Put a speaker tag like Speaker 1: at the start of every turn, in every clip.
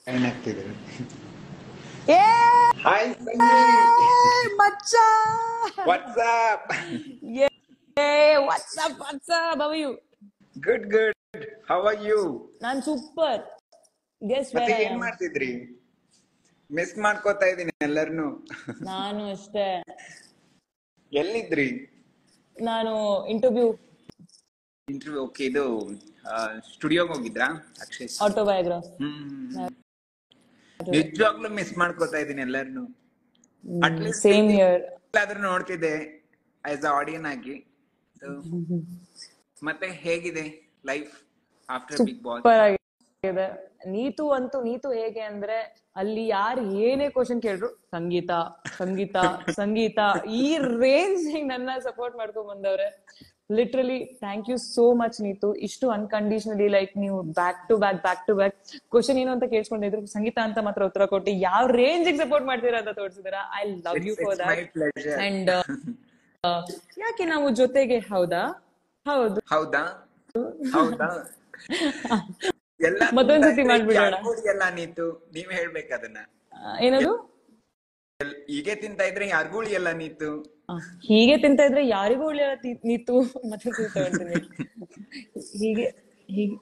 Speaker 1: Join ಆಗ್ತಿದ್ದಾರೆ
Speaker 2: ಏ
Speaker 1: hi
Speaker 2: ಮಚ್ಚ
Speaker 1: ವಾಟ್ಸ್ಆಪ್
Speaker 2: ಏ what's up what's up how you
Speaker 1: good good how are you
Speaker 2: ನಾನ್ ಸೂಪರ್ ಗೆಸ್
Speaker 1: ಮತ್ತೆ
Speaker 2: ವೇರ್
Speaker 1: ಏನ್ ಮಾಡ್ತಿದ್ರಿ ಮಿಸ್ ಮಾಡ್ಕೋತಾ ಇದೀನಿ ಎಲ್ಲರನ್ನು
Speaker 2: ನಾನು ಅಷ್ಟೇ
Speaker 1: ಎಲ್ಲಿದ್ರಿ
Speaker 2: ನಾನು ಇಂಟರ್ವ್ಯೂ
Speaker 1: ಇಂಟರ್ವ್ಯೂ ಓಕೆ ಇದು ಸ್ಟುಡಿಯೋಗೆ ಹೋಗಿದ್ರಾ ಅಕ್ಷಯ್
Speaker 2: ಆಟೋಬಯೋಗ್ರಾಫ್
Speaker 1: ಹ್ಮ್ ನಿಜವಾಗ್ಲೂ ಮಿಸ್ ಮಾಡ್ಕೋತಾ ಇದೀನಿ ಎಲ್ಲರನ್ನು ಅಟ್ಲೀಸ್ಟ್
Speaker 2: ಸೇಮ್ ಇಯರ್
Speaker 1: ಆದ್ರೂ ನೋಡ್ತಿದ್ದೆ ಆಸ್ ಅ ಆಡಿಯನ್ ಆಗಿ So, ಮತ್ತೆ ಹೇಗಿದೆ life after big boss
Speaker 2: super ಆಗಿದೆ ನೀತು ಅಂತೂ ನೀತು ಹೇಗೆ ಅಂದ್ರೆ ಅಲ್ಲಿ ಯಾರು ಏನೇ ಕ್ವಶನ್ ಕೇಳಿದ್ರು ಸಂಗೀತ ಸಂಗೀತ ಸಂಗೀತ ಈ ರೇಂಜ್ ನನ್ನ ಸಪೋರ್ಟ್ ಮಾಡ್ಕೊಂಡ್ ಬಂದವ್ರೆ literally thank you so much Neethu ಇಷ್ಟು ಅನ್ಕಂಡೀಷನಲಿ ಲೈಕ್ ನೀವು back to back back to back question ಏನು ಅಂತ ಕೇಳ್ಸ್ಕೊಂಡಿದ್ರು ಸಂಗೀತ ಅಂತ ಮಾತ್ರ ಉತ್ತರ ಕೊಟ್ಟು ಯಾವ ರೇಂಜ್ ಸಪೋರ್ಟ್ ಮಾಡ್ತೀರಾ ಅಂತ ತೋರಿಸಿದಾರ I love you for
Speaker 1: my
Speaker 2: that
Speaker 1: pleasure
Speaker 2: and ಯಾಕೆ ನಾವು ಜೊತೆಗೆ ಹೌದಾ ಹೌದು
Speaker 1: ಹೌದಾ ಹೌದಾ ಎಲ್ಲ
Speaker 2: ಮತ್ತೊಂದ್ಸತಿ ಮಾಡ್ಬಿಡೋಣ.
Speaker 1: ಎಲ್ಲ ನೀತು ನೀವ್ ಹೇಳ್ಬೇಕು ಅದನ್ನ
Speaker 2: ಆ, ಏನದು
Speaker 1: ಎಲ್- ಹೀಗೆ ತಿಂತಾ ಇದ್ರೆ ಯಾರಿಗೂ ಉಳಿಯಲ್ಲ ನೀತು
Speaker 2: ಆ, ಹೀಗೆ ತಿಂತ ಇದ್ರೆ ಯಾರಿಗೂ ಉಳಿಯಲ್ಲ ತಿ- ನೀತು ಮತ್ತೆ ತಗೊಳ್ತೀನಿ ಹೀಗೆ ಹೀಗೆ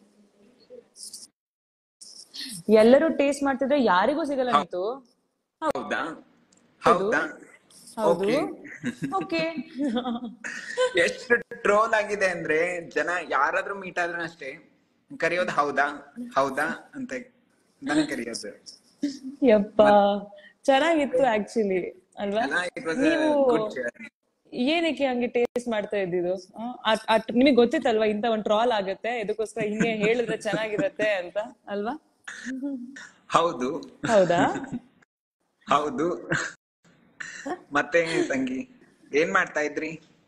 Speaker 2: ಎಲ್ಲರೂ ಟೇಸ್ಟ್ ಮಾಡ್ತಿದ್ರೆ ಯಾರಿಗೂ ಸಿಗಲ್ಲ ನೀತು
Speaker 1: ಹೌದಾ ಹೌದಾ
Speaker 2: ಹೌದು
Speaker 1: Okay.
Speaker 2: ಓಕೆ
Speaker 1: ಎಷ್ಟು ಟ್ರೋಲ್ ಆಗಿದೆ ಅಂದ್ರೆ ಜನ ಯಾರಾದ್ರೂ ಮೀಟ್ ಆದ್ರೂ ಅಷ್ಟೇ ಕರೆಯೋದು ಹೌದಾ ಹೌದಾ ಅಂತ ನನಗೆ ಕರೆಯೋದು
Speaker 2: ಯಪ್ಪ ಚೆನ್ನಾಗಿತ್ತು ಆಕ್ಚುಲಿ ಅಲ್ವಾ
Speaker 1: ಅಲ್ಲ ಇಟ್ ವಾಸ್
Speaker 2: ನೀವು
Speaker 1: ಗುಡ್ ಜರ್ನಿ
Speaker 2: ಏನಕ್ಕೆ ಹಂಗೆ ಟೇಸ್ಟ್ ಮಾಡ್ತಾ ಇದ್ದಿದ್ದು ನಿಮಗೆ ಗೊತ್ತಿತ್ತಲ್ವಾ ಇಂತ ಒಂದ್ ಟ್ರಾಲ್ ಆಗುತ್ತೆ ಇದಕ್ಕೋಸ್ಕರ ಹಿಂಗೆ ಹೇಳಿದ್ರೆ ಚೆನ್ನಾಗಿರತ್ತೆ ಅಂತ ಅಲ್ವಾ
Speaker 1: ಹೌದು
Speaker 2: ಹೌದಾ
Speaker 1: ಹೌದು ಮತ್ತೆ ಸಂಗಿ ಏನ್ ಮಾಡ್ತಾ ಇದ್ರಿ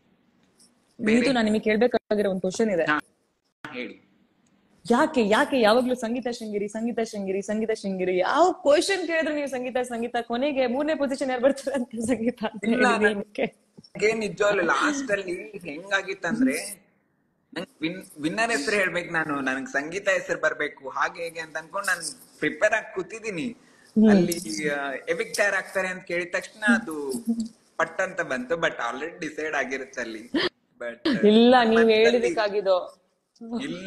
Speaker 2: ಇದು ನಾನು ನಿಮಗೆ ಕೇಳ್ಬೇಕಾಗಿರೋ ಒಂದು ಕ್ವಶನ್ ಇದೆ
Speaker 1: ಹಾ, ಹೇಳಿ
Speaker 2: ಯಾಕೆ ಯಾಕೆ ಯಾವಾಗ್ಲೂ ಸಂಗೀತ ಶೃಂಗೇರಿ ಸಂಗೀತ ಶೃಂಗೇರಿ ಸಂಗೀತ ಶೃಂಗೇರಿ ಯಾವ ಕ್ವಶನ್ ಕೇಳಿದ್ರೆ ನೀವು ಸಂಗೀತ ಸಂಗೀತ ಕೊನೆಗೆ ಮೂರನೇ ಪೊಸಿಷನ್ ಯಾರು ಬರ್ತಾರೆ ಅಂತ ಸಂಗೀತ ಅಂತ
Speaker 1: ಇಲ್ಲ,
Speaker 2: ಹೇಳಿದ್ರೆ
Speaker 1: ನಾನು-
Speaker 2: ಏನಕ್ಕೆ?
Speaker 1: ನನಗೆ ನಿಜವಾಗ್ಲು ಲಾಸ್ಟ್ ಅಲ್ಲಿ ಹೆಂಗಾಗಿತ್ತಂದ್ರೆ ವಿನ್ನರ್ ಹೆಸರು ಹೇಳ್ಬೇಕು ನಾನು ನನಗ್ ಸಂಗೀತ ಹೆಸರು ಬರ್ಬೇಕು ಹಾಗೆ ಹೇಗೆ ಅಂತ ಅನ್ಕೊಂಡ್ ನಾನು ಪ್ರಿಪೇರ್ ಆಗಿ ಕೂತಿದೀನಿ ಅಲ್ಲಿ ಎವಿಕ್ಟರ್ ಆಗ್ತಾರೆ ಅಂತ ಕೇಳಿದ ತಕ್ಷಣ ಅದು ಪಟ್ ಅಂತ ಬಂತು ಬಟ್ ಆಲ್ರೆಡಿ ಡಿಸೈಡ್ ಆಗಿರುತ್ತೆ ಅಲ್ಲಿ ಬಟ್
Speaker 2: ಇಲ್ಲ ನೀವ್ ಹೇಳಿದಕ್ಕಾಗಿದ್ದು
Speaker 1: ಇಲ್ಲ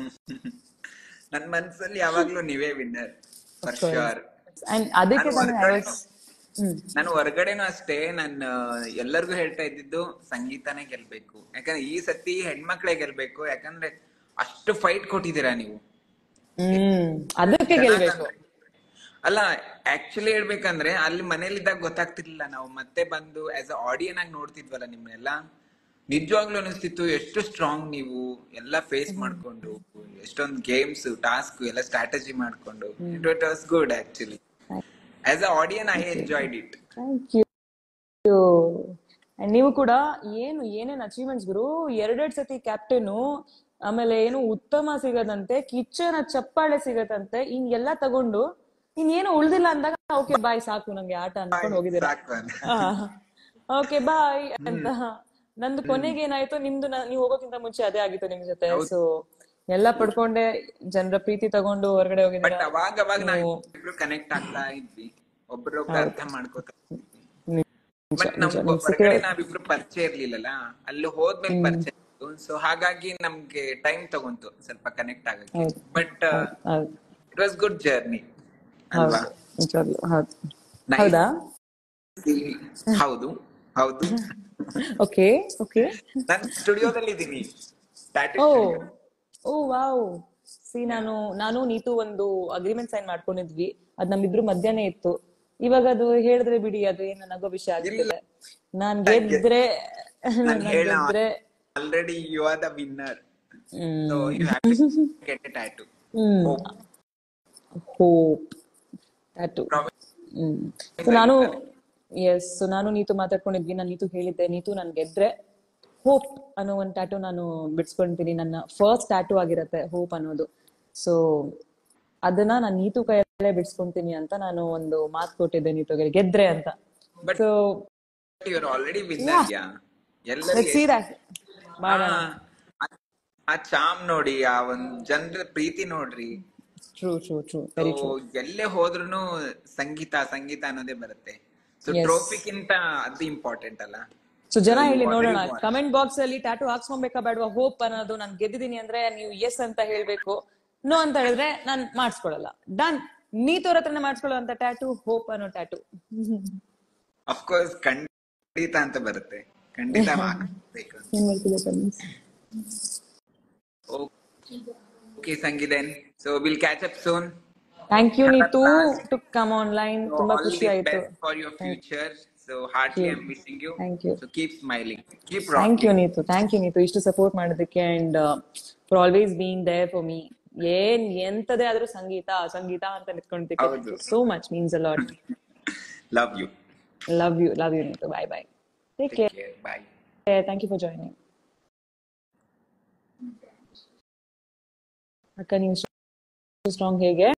Speaker 1: ನನ್ ಮನ್ಸಲ್ಲಿ ಯಾವಾಗ್ಲೂ ನೀವೇ ವಿನ್ನರ್ ಫರ್ ಶೋರ್
Speaker 2: ಅಂಡ್ ಅದಕ್ಕೆ
Speaker 1: ನಾನು
Speaker 2: ತಾನೇ I was- ಹ್ಮ್
Speaker 1: ನಾನು ಹೊರಗಡೆನೂ ಅಷ್ಟೇ ನಾನು ಎಲ್ಲರಿಗೂ ಹೇಳ್ತಾ ಇದ್ದಿದ್ದು ಸಂಗೀತನೇ ಗೆಲ್ಬೇಕು ಯಾಕಂದ್ರೆ ಈ ಸತಿ ಹೆಣ್ಮಕ್ಳೇ ಗೆಲ್ಬೇಕು ಯಾಕಂದ್ರೆ ಅಷ್ಟು ಫೈಟ್ ಕೊಟ್ಟಿದ್ದೀರಾ ನೀವು
Speaker 2: ಹ್ಮ್ ಅದಕ್ಕೆ ಗೆಲ್ಬೇಕು
Speaker 1: ಅಲ್ಲ ಆಕ್ಚುಲಿ ಹೇಳ್ಬೇಕಂದ್ರೆ ಅಲ್ಲಿ ಮನೇಲಿದ್ದಾಗ ಗೊತ್ತಾಗ್ತಿರ್ಲಿಲ್ಲ ನಾವು ಮತ್ತೆ ಬಂದು ಆಸ್ ಅ ಆಡಿಯನ್ ಆಗಿ ನೋಡ್ತಿದ್ವಲ್ಲ ನಿಮ್ಮನ್ನೆಲ್ಲ ನಿಜವಾಗ್ಲೂ ಅನಿಸ್ತಿತ್ತು ಎಷ್ಟು ಸ್ಟ್ರಾಂಗ್ ನೀವು ಎಲ್ಲ ಫೇಸ್ ಮಾಡ್ಕೊಂಡು ಎಷ್ಟೊಂದು ಗೇಮ್ಸ್ ಟಾಸ್ಕ್ ಎಲ್ಲ ಸ್ಟ್ರಾಟಜಿ ಮಾಡ್ಕೊಂಡು it was good actually as a audience I enjoyed it
Speaker 2: thank you ನೀವು ಕೂಡ ಏನು ಏನೇನ್ ಅಚೀವ್ಮೆಂಟ್ಸ್ ಗುರು ಎರಡೆರಡ್ ಸತಿ ಕ್ಯಾಪ್ಟೆನು ಆಮೇಲೆ ಏನು ಉತ್ತಮ ಸಿಗದಂತೆ ಕಿಚ್ಚನ ಚಪ್ಪಾಳೆ ಸಿಗತ್ತಂತೆ ಹಿಂಗೆಲ್ಲ ತಗೊಂಡು ಇನ್ನೇನು ಉಳ್ದಿಲ್ಲ ಅಂದಾಗ ಓಕೆ ಬಾಯ್ ಸಾಕು ನಂಗೆ ಆಟ ಅನ್ಕೊಂಡು ಹೋಗಿದ್ದೀರಾ
Speaker 1: ಸಾಕು ಅಂತ.
Speaker 2: ಓಕೆ ಬಾಯ್ ಅಂತ ನಂದು ಕೊನೆಗೆ ಏನಾಯ್ತು ನಿಮ್ದು ನ- ನೀವು ಹೋಗೋಕ್ಕಿಂತ ಮುಂಚೆ ಅದೇ ಆಗಿತ್ತು ನಿಮ್ ಜೊತೆ ಸೊ ಎಲ್ಲ ಪಡ್ಕೊಂಡೆ ಜನರ ಪ್ರೀತಿ ತಗೊಂಡು ಹೊರಗಡೆ
Speaker 1: ಬಟ್
Speaker 2: ಹೋಗಿದ್ದೀರಾ
Speaker 1: ಅವಾಗ ಅವಾಗ ನಾವು
Speaker 2: ನೀವು
Speaker 1: ಇಬ್ರು ಕನೆಕ್ಟ್ ಆಗ್ತಾ ಇದ್ವಿ ಒಬ್ರೊಬ್ರು ಅರ್ಥ ಮಾಡ್ಕೋತಾ
Speaker 2: ನಿಜ,
Speaker 1: ಬಟ್
Speaker 2: ನಿಜ,
Speaker 1: ನಮ್ಗೆ
Speaker 2: ನಿಜ.
Speaker 1: ಹೊರಗಡೆ ನಾವಿಬ್ರು ಪರಿಚಯ ಇರ್ಲಿಲ್ಲಲ್ಲ ಅಲ್ಲಿ ಹೋದ್ಮೇಲೆ ಪರಿಚಯ ಸೊ ಹಾಗಾಗಿ ನಮ್ಗೆ ಟೈಮ್ ತಗೊಂತು ಸ್ವಲ್ಪ ಕನೆಕ್ಟ್ ಆಗಕ್ಕೆ
Speaker 2: ಹೌದು.
Speaker 1: ಬಟ್
Speaker 2: ಹೌದು
Speaker 1: ಇಟ್ ವಾಸ್ ಗುಡ್ ಜರ್ನಿ ಅಲ್ವಾ
Speaker 2: ಹೌದು ನಿಜವಾಗ್ಲೂ ಹೌದು
Speaker 1: Nice.
Speaker 2: ಹೌದಾ
Speaker 1: ಹೌದು ಹೌದು
Speaker 2: ಓಕೆ ಓಕೆ
Speaker 1: ನಾನು ಸ್ಟುಡಿಯೋದಲ್ಲಿ ಇದ್ದೀನಿ
Speaker 2: ಓ ಓ ವಾವ್ ಸಿ ನಾನು ನಾನು ನೀತು ಒಂದು ಅಗ್ರಿಮೆಂಟ್ ಸೈನ್ ಮಾಡ್ಕೊಂಡಿದ್ವಿ ಅದ್ ನಮ್ಮಿಬ್ರು ಮಧ್ಯಾಹ್ನ ಇತ್ತು ಇವಾಗ ಅದು ಹೇಳಿದ್ರೆ ಬಿಡಿ ಅದು ಏನು ನಗೋ ವಿಷಯ ಆಗ್ತಿದೆ ನಾನ್ ಗೆದ್ರೆ ನಾನ್
Speaker 1: ಹೇಳ
Speaker 2: ಗೆದ್ರೆ
Speaker 1: already you are the winner
Speaker 2: hmm
Speaker 1: so you have to get it tattoo
Speaker 2: hmm hope tattoo hmm so ನಾನು ಎಸ್ ಸೊ ನಾನು ನೀತು ಮಾತಾಡ್ಕೊಂಡಿದ್ವಿ ನಾನು ನೀತು ಹೇಳಿದ್ದೆ ನೀತು ನನ್ ಗೆದ್ರೆ ಹೋಪ್ ಅನ್ನೋ ಒಂದು ಟ್ಯಾಟು ನಾನು ಬಿಡ್ಸ್ಕೊಂತೀನಿ ನನ್ನ ಫಸ್ಟ್ ಟ್ಯಾಟು ಆಗಿರತ್ತೆ ಹೋಪ್ ಅನ್ನೋದು ಸೊ ಅದನ್ನ ನಾನು ನೀತು ಕೈಯಲ್ಲೇ ಬಿಡ್ಸ್ಕೊಂತೀನಿ ಅಂತ ನಾನು ಒಂದು ಮಾತು ಕೊಟ್ಟಿದ್ದೆ ನೀತುಗೆ ಗೆದ್ರೆ ಅಂತ
Speaker 1: But-
Speaker 2: so
Speaker 1: you are already winner yeah ಎಲ್ಲರಿಗೆ
Speaker 2: ಸಿ ದಟ್ ಮಾಡೋಣ
Speaker 1: ಆ- ಆ ಚಾಮ್ ನೋಡಿ ಆ ಒಂದ್ ಜನರ ಪ್ರೀತಿ ನೋಡ್ರಿ
Speaker 2: true true true very true
Speaker 1: ಎಲ್ಲೇ ಹೋದ್ರುನು ಸಂಗೀತ ಸಂಗೀತ ಅನ್ನೋದೇ ಬರುತ್ತೆ ಸೊ
Speaker 2: Yes.
Speaker 1: ಟ್ರೋಫಿಕ್ಕಿಂತ ಅದು ಇಂಪಾರ್ಟೆಂಟ್ ಅಲ್ಲ
Speaker 2: ಸೊ ಜನ
Speaker 1: So,
Speaker 2: ಹೇಳಿ
Speaker 1: what
Speaker 2: ನೋಡೋಣ
Speaker 1: do you want?
Speaker 2: Comment box ಅಲ್ಲಿ ಟ್ಯಾಟೂ ಹಾಕ್ಸ್ಕೊಬೇಕಾ ಬೇಡವಾ ಹೋಪ್ ಅನ್ನೋದು ನಾನು ಗೆದ್ದಿದ್ದೀನಿ ಅಂದ್ರೆ ನೀವು ಎಸ್ ಅಂತ ಹೇಳ್ಬೇಕು ನೋ ಅಂತ ಹೇಳಿದ್ರೆ ನಾನು ಮಾಡಿಸ್ಕೊಳಲ್ಲ ಡನ್ ನೀತೋರ್ ಹತ್ರನೇ ಮಾಡಿಸ್ಕೊಳ್ಳೋ ಅಂತ ಟ್ಯಾಟೂ ಹೋಪ್ ಅನ್ನೋ ಟ್ಯಾಟೂ
Speaker 1: ಅಫ್ಕೋರ್ಸ್ ಖಂಡಿತ ಅಂತ ಬರುತ್ತೆ ಖಂಡಿತ ಮಾಡ್ಬೇಕು
Speaker 2: ಏನ್ ಮಾಡ್ತಿದ್ದೆ
Speaker 1: ಓಕೆ ಸಂಗೀತನ್ so will catch up soon
Speaker 2: thank you Neethu to come online ತುಂಬಾ
Speaker 1: all
Speaker 2: ಖುಷಿ
Speaker 1: the
Speaker 2: ಆಯ್ತು
Speaker 1: best for your future so heartily i'm wishing you
Speaker 2: Thank you.
Speaker 1: so keep smiling keep
Speaker 2: thank
Speaker 1: rocking
Speaker 2: you Neethu thank you Neethu ಇಷ್ಟು support ಮಾಡೋದಕ್ಕೆ and for always being there for me ಏನ್ ಎಂತದೇ ಆದ್ರೂ ಸಂಗೀತ ಸಂಗೀತ ಅಂತ ನಿಂತ್ಕೊಂಡ್ತಿಕ್ಕೆ
Speaker 1: ಹೌದು.
Speaker 2: So much means a lot
Speaker 1: love you
Speaker 2: love you love you Neethu bye bye take
Speaker 1: take care bye
Speaker 2: care thank you for joining ಅಕ್ಕ ನೀವು ಸ್ಟ್ರಾಂಗ್ ಹೇಗೆ